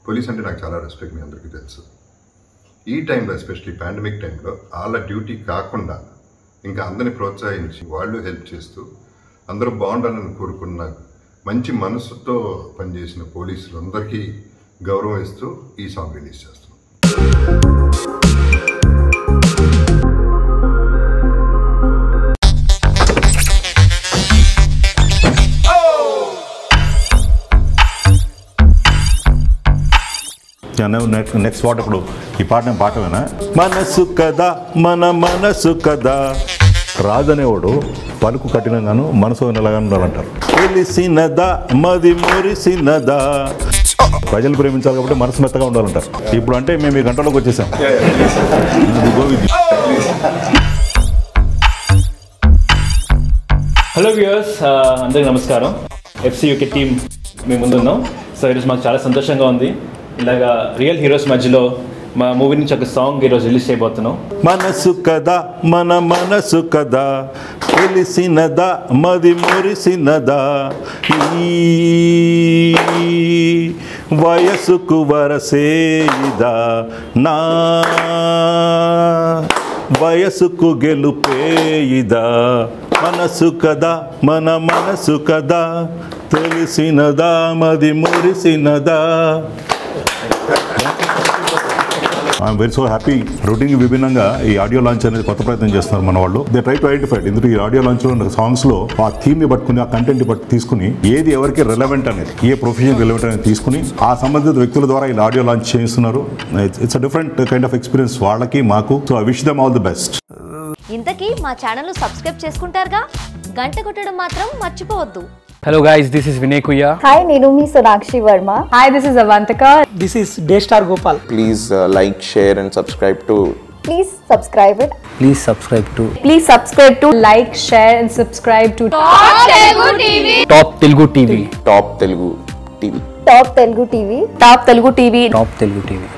Police అంటే నాకు చాలా రెస్పెక్ట్ మీ అందరికీ తెలుసు ఈ టైంలో ఎస్పెషలీ పాండమిక్ టైంలో వాళ్ళ డ్యూటీ కాకుండా ఇంకా అందరిని ప్రోత్సహించి వాళ్ళు హెల్ప్ చేస్తూ అందరూ బాగుండాలని కోరుకున్న మంచి మనసుతో పనిచేసిన పోలీసులందరికీ గౌరవం ఇస్తూ ఈ సాంగ్ రిలీజ్ చేస్తున్నాం నెక్స్ట్ నెక్స్ట్ పాట ఇప్పుడు ఈ పాట నేను పాటమేనా మనసు కదా మన మనసు కదా రాజనేవాడు పలుకు కఠినంగాను మనసు నెలగాను ఉండాలంటారు తెలిసినదా మది మురిసినదా ప్రజలు ప్రేమించాలి కాబట్టి మనసు మెత్తగా ఉండాలంటారు ఇప్పుడు అంటే మేము ఈ గంటలోకి వచ్చేసాం ఇది గోవింద్ హలో వ్యూయర్స్ అందరికీ నమస్కారం ఎఫ్సి యూకే టీం మేము ముందున్నాం సో ఈరోజు మాకు చాలా సంతోషంగా ఉంది ఇలాగా రియల్ హీరోస్ మధ్యలో మా మూవీ నుంచి ఒక సాంగ్ ఈరోజు రిలీజ్ చేయబోతున్నాం మనసు కదా మన మనసు కదా తెలిసినదా మది మురిసినదా ఈ వయసుకు వరసేయిదా నా వయసుకు గెలుపేయిదా మనసు కదా మన మనసు కదా తెలిసినదా మది మురిసినదా I'm very so happy routine విభిన్నంగా ఈ ఆడియో లాంచ్ అనేది కొత్త ప్రయత్నం చేస్తున్నారు మన వాళ్ళు దే ట్రై టు ఐడెంటిఫైడ్ ఇందులో ఈ ఆడియో లాంచ్ లో సాంగ్స్ లో ఆ థీమ్ ని పట్టుకుని ఆ కంటెంట్ ని పట్టు తీసుకుని ఏది ఎవరికి రెలవెంట్ అనేది ఏ ప్రొఫెషన్ రెలవెంట్ అనేది తీసుకుని ఆ సంబంధిత వ్యక్తుల ద్వారా ఇలా ఆడియో లాంచ్ చేస్తున్నారు it's a different kind of experience వాళ్ళకి మాకు so I wish them all the best ఇంతకీ మా ఛానల్ సబ్స్క్రైబ్ చేసుకుంటారుగా గంట కొట్టడం మాత్రం మర్చిపోవద్దు Hello guys, this is Vinay Kuya. Hi నేను మీ Sonakshi Varma Hi, this is Avantika. This is Daystar Gopal. please uh, like, share, and subscribe to please subscribe it Please subscribe to Please subscribe to like, share, and subscribe to Top Telugu TV. Top Telugu TV. Top Telugu TV Top Telugu TV. Top Telugu TV.